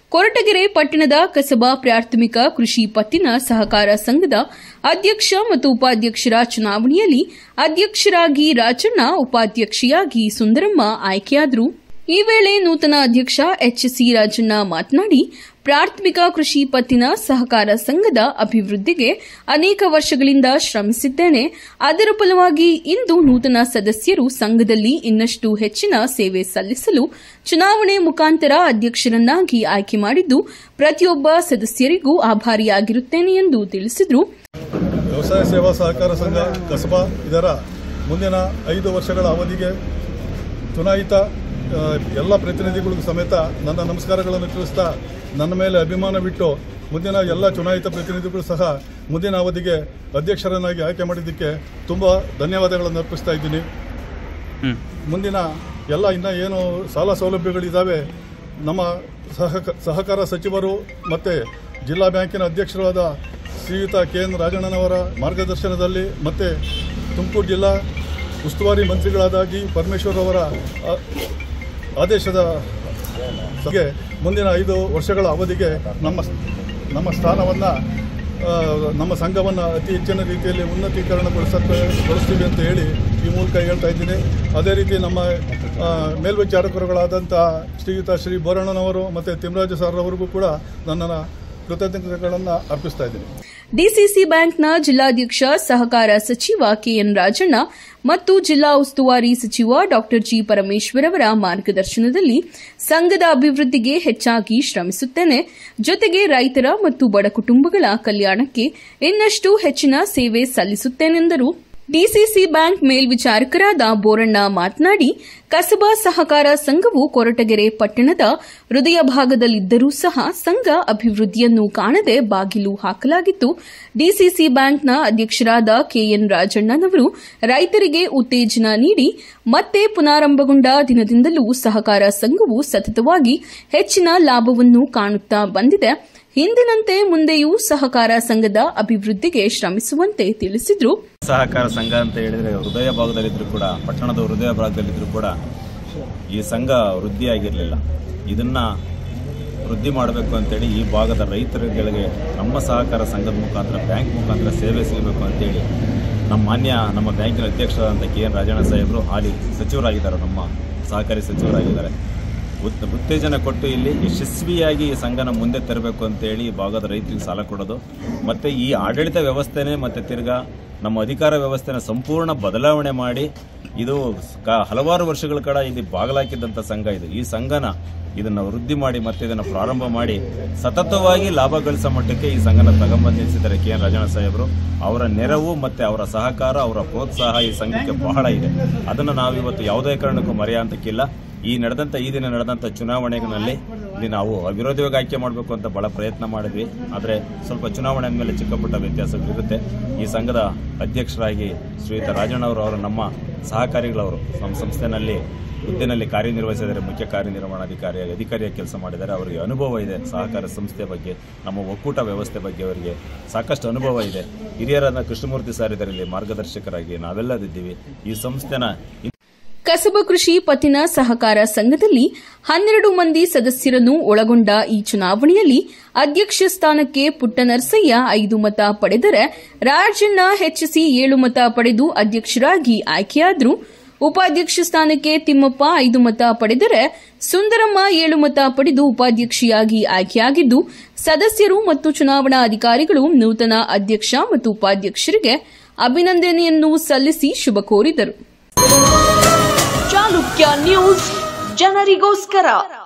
ಕೊರಟಗೆರೆ ಪಟ್ಟಣದ ಕಸಬಾ ಪ್ರಾಥಮಿಕ ಕೃಷಿ ಪತ್ತಿನ ಸಹಕಾರ ಸಂಘದ ಅಧ್ಯಕ್ಷ ಮತ್ತು ಉಪಾಧ್ಯಕ್ಷರ ಚುನಾವಣೆಯಲ್ಲಿ ಅಧ್ಯಕ್ಷರಾಗಿ ರಾಜಣ್ಣ ಉಪಾಧ್ಯಕ್ಷೆಯಾಗಿ ಸುಂದರಮ್ಮ ಆಯ್ಕೆಯಾದರು ಈ ವೇಳೆ ನೂತನ ಅಧ್ಯಕ್ಷ ಎಚ್ಸಿ ರಾಜಣ್ಣ ಮಾತನಾಡಿ ಪ್ರಾಥಮಿಕ ಕೃಷಿ ಪತ್ತಿನ ಸಹಕಾರ ಸಂಘದ ಅಭಿವೃದ್ಧಿಗೆ ಅನೇಕ ವರ್ಷಗಳಿಂದ ಶ್ರಮಿಸಿದ್ದೇನೆ ಅದರ ಫಲವಾಗಿ ಇಂದು ನೂತನ ಸದಸ್ಯರು ಸಂಘದಲ್ಲಿ ಇನ್ನಷ್ಟು ಹೆಚ್ಚಿನ ಸೇವೆ ಸಲ್ಲಿಸಲು ಚುನಾವಣೆ ಮುಖಾಂತರ ಅಧ್ಯಕ್ಷರನ್ನಾಗಿ ಆಯ್ಕೆ ಮಾಡಿದ್ದು ಪ್ರತಿಯೊಬ್ಬ ಸದಸ್ಯರಿಗೂ ಆಭಾರಿಯಾಗಿರುತ್ತೇನೆ ಎಂದು ತಿಳಿಸಿದರು ವ್ಯವಸಾಯ ಸೇವಾ ಸಹಕಾರ ಸಂಘ ಕಸಬಾ ಇದರ ಮುಂದಿನ ಐದು ವರ್ಷಗಳ ಅವಧಿಗೆ ಚುನಾಯಿತ ಆ, ಎಲ್ಲ ಪ್ರತಿನಿಧಿಗಳಿಗೂ ಸಮೇತ ನನ್ನ ನಮಸ್ಕಾರಗಳನ್ನು ತಿಳಿಸ್ತಾ ನನ್ನ ಮೇಲೆ ಅಭಿಮಾನವಿಟ್ಟು ಮುಂದಿನ ಎಲ್ಲ ಚುನಾಯಿತ ಪ್ರತಿನಿಧಿಗಳು ಸಹ ಮುಂದಿನ ಅವಧಿಗೆ ಅಧ್ಯಕ್ಷರನ್ನಾಗಿ ಆಯ್ಕೆ ಮಾಡಿದ್ದಕ್ಕೆ ತುಂಬ ಧನ್ಯವಾದಗಳನ್ನು ಅರ್ಪಿಸ್ತಾ ಇದ್ದೀನಿ ಮುಂದಿನ ಎಲ್ಲ ಇನ್ನು ಏನು ಸಾಲ ಸೌಲಭ್ಯಗಳಿದ್ದಾವೆ ನಮ್ಮ ಸಹಕ ಸಹಕಾರ ಸಚಿವರು ಮತ್ತು ಜಿಲ್ಲಾ ಬ್ಯಾಂಕಿನ ಅಧ್ಯಕ್ಷರಾದ ಶ್ರೀಯುತ ಕೆ ಎನ್ ರಾಜಣ್ಣನವರ ಮಾರ್ಗದರ್ಶನದಲ್ಲಿ ಮತ್ತು ತುಮಕೂರು ಜಿಲ್ಲಾ ಉಸ್ತುವಾರಿ ಮಂತ್ರಿಗಳಾದ ಜಿ ಪರಮೇಶ್ವರ್ ಅವರ ಆ, ಆದೇಶದ ಬಗ್ಗೆ ಮುಂದಿನ ಐದು ವರ್ಷಗಳ ಅವಧಿಗೆ ನಮ್ಮ ನಮ್ಮ ಸ್ಥಾನವನ್ನು ನಮ್ಮ ಸಂಘವನ್ನು ಅತಿ ಹೆಚ್ಚಿನ ರೀತಿಯಲ್ಲಿ ಉನ್ನತೀಕರಣಗೊಳಿಸಕ್ಕೆ ಗೊಳಿಸ್ತೀವಿ ಅಂತ ಹೇಳಿ ಈ ಮೂಲಕ ಹೇಳ್ತಾ ಇದ್ದೀನಿ ಅದೇ ರೀತಿ ನಮ್ಮ ಆ, ಮೇಲ್ವಿಚಾರಕರುಗಳಾದಂಥ ಶ್ರೀಯುತ ಶ್ರೀ ಬೋರಣ್ಣನವರು ಮತ್ತು ತಿಮ್ಮರಾಜ ಸರ್ ಅವರಿಗೂ ಕೂಡ ನನ್ನ ಕೃತಜ್ಞತೆಗಳನ್ನು ಅರ್ಪಿಸ್ತಾ ಇದ್ದೀನಿ ಡಿಸಿಸಿ ಬ್ಯಾಂಕ್ನ ಜಿಲ್ಲಾಧ್ಯಕ್ಷ ಸಹಕಾರ ಸಚಿವ ಕೆಎನ್ ರಾಜಣ್ಣ ಮತ್ತು ಜಿಲ್ಲಾ ಉಸ್ತುವಾರಿ ಸಚಿವ ಡಾ ಜಿ ಪರಮೇಶ್ವರ್ ಅವರ ಮಾರ್ಗದರ್ಶನದಲ್ಲಿ ಸಂಘದ ಅಭಿವೃದ್ಧಿಗೆ ಹೆಚ್ಚಾಗಿ ಶ್ರಮಿಸುತ್ತೇನೆ ಜೊತೆಗೆ ರೈತರ ಮತ್ತು ಬಡ ಕುಟುಂಬಗಳ ಕಲ್ಯಾಣಕ್ಕೆ ಇನ್ನಷ್ಟು ಹೆಚ್ಚಿನ ಸೇವೆ ಸಲ್ಲಿಸುತ್ತೇನೆಂದರು ಡಿಸಿಸಿ ಬ್ಯಾಂಕ್ ಮೇಲ್ವಿಚಾರಕರಾದ ಬೋರಣ್ಣ ಮಾತನಾಡಿ ಕಸಬಾ ಸಹಕಾರ ಸಂಘವು ಕೊರಟಗೆರೆ ಪಟ್ಟಣದ ಹೃದಯ ಭಾಗದಲ್ಲಿದ್ದರೂ ಸಹ ಸಂಘ ಅಭಿವೃದ್ಧಿಯನ್ನು ಕಾಣದೆ ಬಾಗಿಲು ಹಾಕಲಾಗಿತ್ತು ಡಿಸಿಸಿ ಬ್ಯಾಂಕ್ನ ಅಧ್ಯಕ್ಷರಾದ ಕೆಎನ್ ರಾಜಣ್ಣನವರು ರೈತರಿಗೆ ಉತ್ತೇಜನ ನೀಡಿ ಮತ್ತೆ ಪುನಾರಂಭಗೊಂಡ ದಿನದಿಂದಲೂ ಸಹಕಾರ ಸಂಘವು ಸತತವಾಗಿ ಹೆಚ್ಚಿನ ಲಾಭವನ್ನು ಕಾಣುತ್ತಾ ಬಂದಿದೆ ಹಿಂದಿನಂತೆ ಮುಂದೆಯೂ ಸಹಕಾರ ಸಂಘದ ಅಭಿವೃದ್ಧಿಗೆ ಶ್ರಮಿಸುವಂತೆ ತಿಳಿಸಿದರು ಸಹಕಾರ ಸಂಘ ಅಂತ ಹೇಳಿದ್ರೆ ಹೃದಯ ಭಾಗದಲ್ಲಿದ್ರು ಕೂಡ ಪಟ್ಟಣದ ಹೃದಯ ಭಾಗದಲ್ಲಿದ್ರು ಕೂಡ ಈ ಸಂಘ ವೃದ್ಧಿಯಾಗಿರಲಿಲ್ಲ ಇದನ್ನ ವೃದ್ಧಿ ಮಾಡಬೇಕು ಅಂತೇಳಿ ಈ ಭಾಗದ ರೈತರುಗಳಿಗೆ ನಮ್ಮ ಸಹಕಾರ ಸಂಘದ ಮುಖಾಂತರ ಬ್ಯಾಂಕ್ ಮುಖಾಂತರ ಸೇವೆ ಸಿಗಬೇಕು ಅಂತೇಳಿ ನಮ್ಮ ಮಾನ್ಯ ನಮ್ಮ ಬ್ಯಾಂಕಿನ ಅಧ್ಯಕ್ಷರಾದಂಥ ಕೆ ಎನ್ ರಾಜಣ್ಣ ಸಾಹೇಬರು ಹಾಲಿ ಸಚಿವರಾಗಿದ್ದಾರೆ ನಮ್ಮ ಸಹಕಾರಿ ಸಚಿವರಾಗಿದ್ದಾರೆ ಉತ್- ಉತ್ತೇಜನ ಕೊಟ್ಟು ಇಲ್ಲಿ ಯಶಸ್ವಿಯಾಗಿ ಈ ಸಂಘನ ಮುಂದೆ ತರಬೇಕು ಅಂತೇಳಿ ಈ ಭಾಗದ ರೈತರಿಗೆ ಸಾಲ ಕೊಡೋದು ಮತ್ತು ಈ ಆಡಳಿತ ವ್ಯವಸ್ಥೆನೇ ಮತ್ತು ತಿರ್ಗಾ ನಮ್ಮ ಅಧಿಕಾರ ವ್ಯವಸ್ಥೆನ ಸಂಪೂರ್ಣ ಬದಲಾವಣೆ ಮಾಡಿ ಇದು ಕ- ಹಲವಾರು ವರ್ಷಗಳ ಕಡ ಇಲ್ಲಿ ಬಾಗಲಾಕಿದ್ದಂಥ ಸಂಘ ಇದು ಈ ಸಂಘನ ಇದನ್ನು ವೃದ್ಧಿ ಮಾಡಿ ಮತ್ತೆ ಇದನ್ನು ಪ್ರಾರಂಭ ಮಾಡಿ ಸತತವಾಗಿ ಲಾಭ ಗಳಿಸೋ ಮಟ್ಟಕ್ಕೆ ಈ ಸಂಘನ ತಗೊಂಬಂದು ನಿಲ್ಲಿಸಿದ್ದಾರೆ ಕೆ ಎನ್ ರಾಜಣ್ಣ ಸಾಹೇಬರು ಅವರ ನೆರವು ಮತ್ತೆ ಅವರ ಸಹಕಾರ ಅವರ ಪ್ರೋತ್ಸಾಹ ಈ ಸಂಘಕ್ಕೆ ಬಹಳ ಇದೆ ಅದನ್ನು ನಾವಿವತ್ತು ಯಾವುದೇ ಕಾರಣಕ್ಕೂ ಮರೆಯುವಂತಕ್ಕಿಲ್ಲ ಈ ನಡೆದಂಥ ಈ ದಿನ ನಡೆದಂಥ ಚುನಾವಣೆಗಳಲ್ಲಿ ಇಲ್ಲಿ ನಾವು ಅವಿರೋಧವಾಗಿ ಆಯ್ಕೆ ಮಾಡಬೇಕು ಅಂತ ಬಹಳ ಪ್ರಯತ್ನ ಮಾಡಿದ್ವಿ ಆದರೆ ಸ್ವಲ್ಪ ಚುನಾವಣೆ ಮೇಲೆ ಚಿಕ್ಕ ಪುಟ್ಟ ವ್ಯತ್ಯಾಸಗಳಿರುತ್ತೆ ಈ ಸಂಘದ ಅಧ್ಯಕ್ಷರಾಗಿ ಶ್ರೀಯುತ ರಾಜಣ್ಣವರು ಅವರು ನಮ್ಮ ಸಹಕಾರಿಗಳವರು ನಮ್ಮ ಸಂಸ್ಥೆನಲ್ಲಿ ಹುದ್ದೆನಲ್ಲಿ ಕಾರ್ಯನಿರ್ವಹಿಸಿದರೆ ಮುಖ್ಯ ಕಾರ್ಯನಿರ್ವಹಣಾಧಿಕಾರಿಯಾಗಿ ಅಧಿಕಾರಿಯಾಗಿ ಕೆಲಸ ಮಾಡಿದ್ದಾರೆ ಅವರಿಗೆ ಅನುಭವ ಇದೆ ಸಹಕಾರ ಸಂಸ್ಥೆ ಬಗ್ಗೆ ನಮ್ಮ ಒಕ್ಕೂಟ ವ್ಯವಸ್ಥೆ ಬಗ್ಗೆ ಅವರಿಗೆ ಸಾಕಷ್ಟು ಅನುಭವ ಇದೆ ಹಿರಿಯರಾದ ಕೃಷ್ಣಮೂರ್ತಿ ಸರ್ ಇದ್ದಾರೆ ಇಲ್ಲಿ ಮಾರ್ಗದರ್ಶಕರಾಗಿ ನಾವೆಲ್ಲದಿದ್ದೀವಿ ಈ ಸಂಸ್ಥೆನ ಕಸಬ ಕೃಷಿ ಪತ್ತಿನ ಸಹಕಾರ ಸಂಘದಲ್ಲಿ ಹನ್ನೆರಡು ಮಂದಿ ಸದಸ್ಯರನ್ನು ಒಳಗೊಂಡ ಈ ಚುನಾವಣೆಯಲ್ಲಿ ಅಧ್ಯಕ್ಷ ಸ್ಥಾನಕ್ಕೆ ಪುಟ್ಟನರಸಯ್ಯ ಐದು ಮತ ಪಡೆದರೆ ರಾಜಣ್ಣ ಹೆಚ್ಚಿಸಿ ಏಳು ಮತ ಪಡೆದು ಅಧ್ಯಕ್ಷರಾಗಿ ಆಯ್ಕೆಯಾದರು ಉಪಾಧ್ಯಕ್ಷ ಸ್ಥಾನಕ್ಕೆ ತಿಮ್ಮಪ್ಪ ಐದು ಮತ ಪಡೆದರೆ ಸುಂದರಮ್ಮ ಏಳು ಮತ ಪಡೆದು ಉಪಾಧ್ಯಕ್ಷೆಯಾಗಿ ಆಯ್ಕೆಯಾಗಿದ್ದು ಸದಸ್ಯರು ಮತ್ತು ಚುನಾವಣಾ ಅಧಿಕಾರಿಗಳು ನೂತನ ಅಧ್ಯಕ್ಷ ಮತ್ತು ಉಪಾಧ್ಯಕ್ಷರಿಗೆ ಅಭಿನಂದನೆಯನ್ನು ಸಲ್ಲಿಸಿ ಶುಭ ಕೋರಿದರು ಚಾಲುಕ್ಯ ನ್ಯೂಸ್ ಜನರಿಗೋಸ್ಕರ